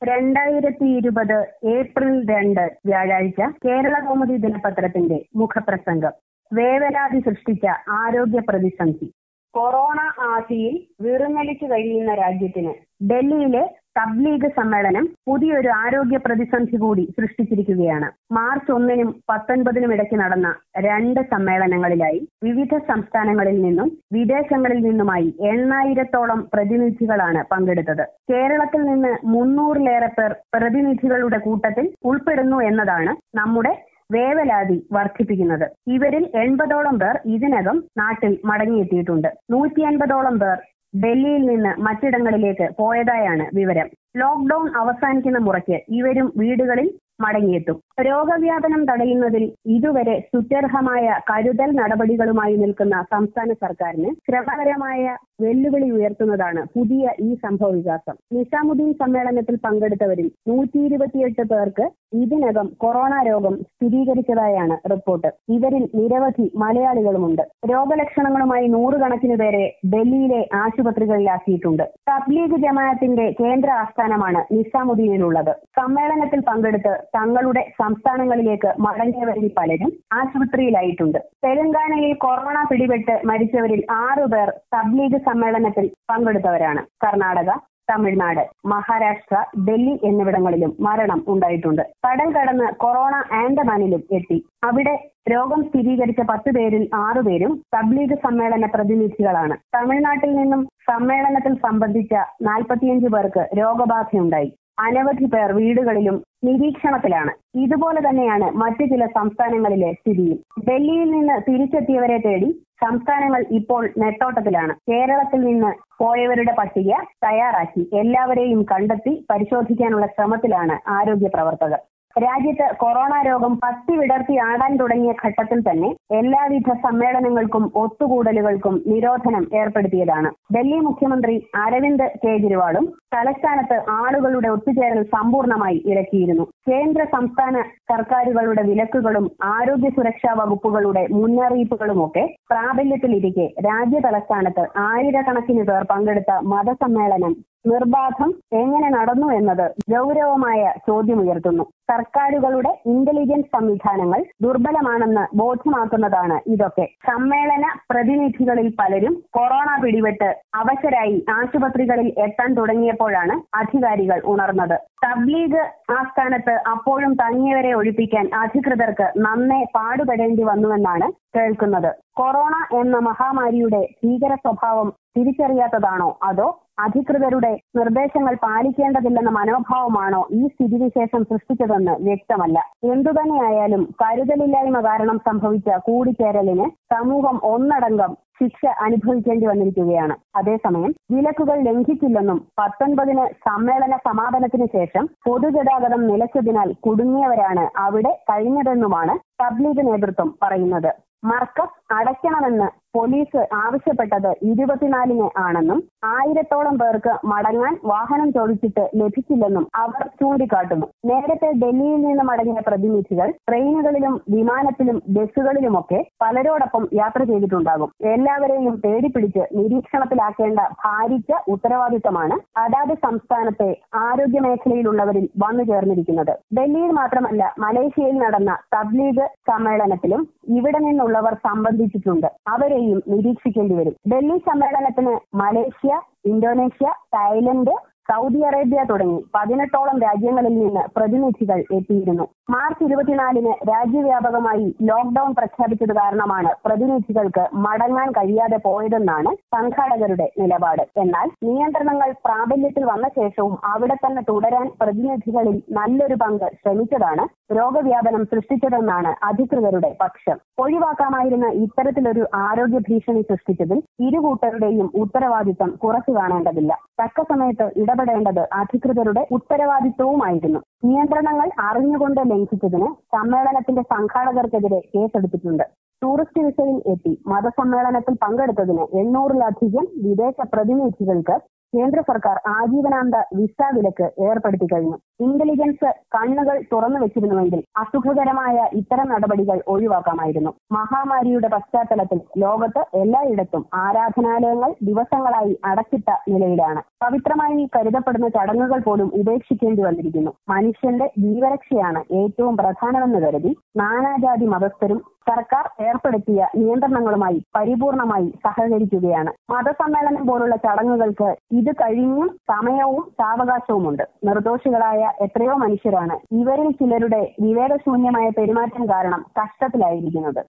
രണ്ടായിരത്തി ഇരുപത് ഏപ്രിൽ രണ്ട് വ്യാഴാഴ്ച കേരള കൗമുദി ദിനപത്രത്തിന്റെ മുഖപ്രസംഗം വേവലാതി സൃഷ്ടിച്ച ആരോഗ്യ പ്രതിസന്ധി കൊറോണ ആശയിൽ വിറുങ്ങലിച്ചു കഴിയുന്ന രാജ്യത്തിന് ഡൽഹിയിലെ തബ്ലീഗ് സമ്മേളനം പുതിയൊരു ആരോഗ്യ പ്രതിസന്ധി കൂടി സൃഷ്ടിച്ചിരിക്കുകയാണ് മാർച്ച് ഒന്നിനും പത്തൊൻപതിനും ഇടയ്ക്ക് നടന്ന രണ്ട് സമ്മേളനങ്ങളിലായി വിവിധ സംസ്ഥാനങ്ങളിൽ നിന്നും വിദേശങ്ങളിൽ നിന്നുമായി എണ്ണായിരത്തോളം പ്രതിനിധികളാണ് പങ്കെടുത്തത് കേരളത്തിൽ നിന്ന് മുന്നൂറിലേറെ പേർ പ്രതിനിധികളുടെ കൂട്ടത്തിൽ ഉൾപ്പെടുന്നു എന്നതാണ് നമ്മുടെ വേവലാതി വർദ്ധിപ്പിക്കുന്നത് ഇവരിൽ എൺപതോളം പേർ ഇതിനകം നാട്ടിൽ മടങ്ങിയെത്തിയിട്ടുണ്ട് നൂറ്റി അൻപതോളം പേർ ഡൽഹിയിൽ നിന്ന് മറ്റിടങ്ങളിലേക്ക് പോയതായാണ് വിവരം ലോക്ഡൌൺ അവസാനിക്കുന്ന മുറയ്ക്ക് ഇവരും വീടുകളിൽ മടങ്ങിയെത്തും രോഗവ്യാപനം തടയുന്നതിൽ ഇതുവരെ സുത്യർഹമായ കരുതൽ നടപടികളുമായി നിൽക്കുന്ന സംസ്ഥാന സർക്കാരിന് ശ്രമകരമായ വെല്ലുവിളി ഉയർത്തുന്നതാണ് പുതിയ ഈ സംഭവ വികാസം നിസാമുദ്ദീൻ സമ്മേളനത്തിൽ പങ്കെടുത്തവരിൽ നൂറ്റി ഇരുപത്തിയെട്ട് പേർക്ക് ഇതിനകം കൊറോണ രോഗം സ്ഥിരീകരിച്ചതായാണ് റിപ്പോർട്ട് ഇവരിൽ നിരവധി മലയാളികളുമുണ്ട് രോഗലക്ഷണങ്ങളുമായി നൂറുകണക്കിന് പേരെ ഡൽഹിയിലെ ആശുപത്രികളിലാക്കിയിട്ടുണ്ട് തബ്ലീഗ് ജമാഅത്തിന്റെ കേന്ദ്ര ആസ്ഥാനമാണ് നിസാമുദ്ദീനിലുള്ളത് സമ്മേളനത്തിൽ പങ്കെടുത്ത് തങ്ങളുടെ സംസ്ഥാനങ്ങളിലേക്ക് മടങ്ങിയവരിൽ പലരും ആശുപത്രിയിലായിട്ടുണ്ട് തെലങ്കാനയിൽ കൊറോണ പിടിപെട്ട് മരിച്ചവരിൽ ആറുപേർ തബ്ലീഗ് സമ്മേളനത്തിൽ പങ്കെടുത്തവരാണ് കർണാടക തമിഴ്നാട് മഹാരാഷ്ട്ര ഡൽഹി എന്നിവിടങ്ങളിലും മരണം ഉണ്ടായിട്ടുണ്ട് കടൽ കടന്ന് കൊറോണ ആൻഡമാനിലും എത്തി അവിടെ രോഗം സ്ഥിരീകരിച്ച പത്ത് പേരിൽ ആറുപേരും തബ്ലീഗ് സമ്മേളന പ്രതിനിധികളാണ് തമിഴ്നാട്ടിൽ നിന്നും സമ്മേളനത്തിൽ സംബന്ധിച്ച നാൽപ്പത്തിയഞ്ച് പേർക്ക് രോഗബാധയുണ്ടായി അനവധി പേർ വീടുകളിലും നിരീക്ഷണത്തിലാണ് ഇതുപോലെ തന്നെയാണ് മറ്റു ചില സംസ്ഥാനങ്ങളിലെ സ്ഥിതിയും ഡൽഹിയിൽ നിന്ന് തിരിച്ചെത്തിയവരെ തേടി സംസ്ഥാനങ്ങൾ ഇപ്പോൾ നെട്ടോട്ടത്തിലാണ് കേരളത്തിൽ നിന്ന് പോയവരുടെ പട്ടിക തയ്യാറാക്കി എല്ലാവരെയും കണ്ടെത്തി പരിശോധിക്കാനുള്ള ശ്രമത്തിലാണ് ആരോഗ്യ പ്രവർത്തകർ രാജ്യത്ത് കൊറോണ രോഗം പത്തി വിടർത്തി ആടാൻ തുടങ്ങിയ ഘട്ടത്തിൽ തന്നെ എല്ലാവിധ സമ്മേളനങ്ങൾക്കും ഒത്തുകൂടലുകൾക്കും നിരോധനം ഏർപ്പെടുത്തിയതാണ് ഡൽഹി മുഖ്യമന്ത്രി അരവിന്ദ് കെജ്രിവാളും തലസ്ഥാനത്ത് ആളുകളുടെ ഒത്തുചേരൽ സമ്പൂർണ്ണമായി ഇറക്കിയിരുന്നു കേന്ദ്ര സംസ്ഥാന സർക്കാരുകളുടെ വിലക്കുകളും ആരോഗ്യ സുരക്ഷാ വകുപ്പുകളുടെ മുന്നറിയിപ്പുകളുമൊക്കെ പ്രാബല്യത്തിലിരിക്കെ രാജ്യ തലസ്ഥാനത്ത് ആയിരക്കണക്കിന് പേർ പങ്കെടുത്ത മതസമ്മേളനം നിർബാധം എങ്ങനെ നടന്നു എന്നത് ഗൗരവമായ ചോദ്യമുയർത്തുന്നു സർക്കാരുകളുടെ ഇന്റലിജൻസ് സംവിധാനങ്ങൾ ദുർബലമാണെന്ന് ബോധ്യമാക്കുന്നതാണ് ഇതൊക്കെ സമ്മേളന പ്രതിനിധികളിൽ പലരും കൊറോണ പിടിപെട്ട് അവശരായി ആശുപത്രികളിൽ എത്താൻ തുടങ്ങിയപ്പോഴാണ് അധികാരികൾ ഉണർന്നത് തബ്ലീഗ് ആസ്ഥാനത്ത് അപ്പോഴും തങ്ങിയവരെ ഒഴിപ്പിക്കാൻ അധികൃതർക്ക് നന്നേ പാടുപെടേണ്ടി വന്നുവെന്നാണ് കേൾക്കുന്നത് കൊറോണ എന്ന മഹാമാരിയുടെ ഭീകര സ്വഭാവം തിരിച്ചറിയാത്തതാണോ അതോ അധികൃതരുടെ നിർദ്ദേശങ്ങൾ പാലിക്കേണ്ടതില്ലെന്ന മനോഭാവമാണോ ഈ സ്ഥിതിവിശേഷം സൃഷ്ടിച്ചതെന്ന് വ്യക്തമല്ല എന്തുതന്നെയായാലും കരുതലില്ലായ്മ കാരണം സംഭവിച്ച കൂടിച്ചേരലിന് സമൂഹം ഒന്നടങ്കം ശിക്ഷ അനുഭവിക്കേണ്ടി വന്നിരിക്കുകയാണ് അതേസമയം വിലക്കുകൾ ലംഘിച്ചില്ലെന്നും പത്തൊൻപതിന് സമ്മേളന സമാപനത്തിന് ശേഷം പൊതുഗതാഗതം നിലച്ചതിനാൽ കുടുങ്ങിയവരാണ് അവിടെ കഴിഞ്ഞതെന്നുമാണ് തബ്ലീഗ് നേതൃത്വം പറയുന്നത് മർക്കസ് അടയ്ക്കണമെന്ന് പോലീസ് ആവശ്യപ്പെട്ടത് ഇരുപത്തിനാലിന് ആണെന്നും ആയിരത്തോളം പേർക്ക് മടങ്ങാൻ വാഹനം ചോദിച്ചിട്ട് ലഭിച്ചില്ലെന്നും അവർ ചൂണ്ടിക്കാട്ടുന്നു നേരത്തെ ഡൽഹിയിൽ നിന്ന് മടങ്ങിയ പ്രതിനിധികൾ ട്രെയിനുകളിലും വിമാനത്തിലും ബസ്സുകളിലുമൊക്കെ പലരോടൊപ്പം യാത്ര ചെയ്തിട്ടുണ്ടാകും എല്ലാവരെയും തേടിപ്പിടിച്ച് നിരീക്ഷണത്തിലാക്കേണ്ട ഭാരിച്ച ഉത്തരവാദിത്തമാണ് അതാത് സംസ്ഥാനത്തെ ആരോഗ്യ മേഖലയിലുള്ളവരിൽ വന്നു ചേർന്നിരിക്കുന്നത് ഡൽഹിയിൽ മാത്രമല്ല മലേഷ്യയിൽ നടന്ന തബ്ലീഗ് സമ്മേളനത്തിലും ഇവിടെ നിന്നുള്ളവർ സംബന്ധിച്ചിട്ടുണ്ട് അവരെയും നിരീക്ഷിക്കേണ്ടി വരും ഡൽഹി സമ്മേളനത്തിന് Malaysia Indonesia Thailand Saudi Arabia തുടങ്ങി പതിനെട്ടോളം രാജ്യങ്ങളിൽ നിന്ന് പ്രതിനിധികൾ എത്തിയിരുന്നു മാർച്ച് ഇരുപത്തിനാലിന് രാജ്യവ്യാപകമായി ലോക്ഡൌൺ പ്രഖ്യാപിച്ചത് കാരണമാണ് പ്രതിനിധികൾക്ക് മടങ്ങാൻ കഴിയാതെ പോയതെന്നാണ് സംഘാടകരുടെ നിലപാട് എന്നാൽ നിയന്ത്രണങ്ങൾ പ്രാബല്യത്തിൽ വന്ന ശേഷവും അവിടെ തന്നെ തുടരാൻ പ്രതിനിധികളിൽ നല്ലൊരു പങ്ക് ശ്രമിച്ചതാണ് രോഗവ്യാപനം സൃഷ്ടിച്ചതെന്നാണ് അധികൃതരുടെ പക്ഷം ഒഴിവാക്കാമായിരുന്ന ഇത്തരത്തിലൊരു ആരോഗ്യ ഭീഷണി സൃഷ്ടിച്ചതിൽ ഇരുകൂട്ടരുടെയും ഉത്തരവാദിത്തം കുറച്ചു കാണേണ്ടതില്ല തക്ക സമയത്ത് ഇടപെടേണ്ടത് അധികൃതരുടെ ഉത്തരവാദിത്വവുമായിരുന്നു നിയന്ത്രണങ്ങൾ അറിഞ്ഞുകൊണ്ട് ലംഘിച്ചതിന് സമ്മേളനത്തിന്റെ സംഘാടകർക്കെതിരെ കേസെടുത്തിട്ടുണ്ട് ടൂറിസ്റ്റ് വിസയിൽ എത്തി മതസമ്മേളനത്തിൽ പങ്കെടുത്തതിന് എണ്ണൂറിലധികം വിദേശ പ്രതിനിധികൾക്ക് കേന്ദ്ര സർക്കാർ ആജീവനാന്ത വിസ വിലക്ക് ഏർപ്പെടുത്തി കഴിഞ്ഞു ഇന്റലിജൻസ് കണ്ണുകൾ തുറന്നു വെച്ചിരുന്നുവെങ്കിൽ അസുഖകരമായ ഇത്തരം നടപടികൾ ഒഴിവാക്കാമായിരുന്നു മഹാമാരിയുടെ പശ്ചാത്തലത്തിൽ ലോകത്ത് എല്ലായിടത്തും ആരാധനാലയങ്ങൾ ദിവസങ്ങളായി അടച്ചിട്ട നിലയിലാണ് പവിത്രമായി കരുതപ്പെടുന്ന ചടങ്ങുകൾ പോലും ഉപേക്ഷിക്കേണ്ടി വന്നിരിക്കുന്നു മനുഷ്യന്റെ ജീവരക്ഷയാണ് ഏറ്റവും പ്രധാനമെന്ന് കരുതി നാനാജാതി മതസ്ഥരും സർക്കാർ ഏർപ്പെടുത്തിയ നിയന്ത്രണങ്ങളുമായി പരിപൂർണമായി സഹകരിക്കുകയാണ് മതസമ്മേളനം പോലുള്ള ചടങ്ങുകൾക്ക് ഇത് കഴിഞ്ഞും സമയവും സാവകാശവുമുണ്ട് നിർദോഷികളായ എത്രയോ മനുഷ്യരാണ് ഇവരിൽ ചിലരുടെ വിവേകശൂന്യമായ പെരുമാറ്റം കാരണം കഷ്ടത്തിലായിരിക്കുന്നത്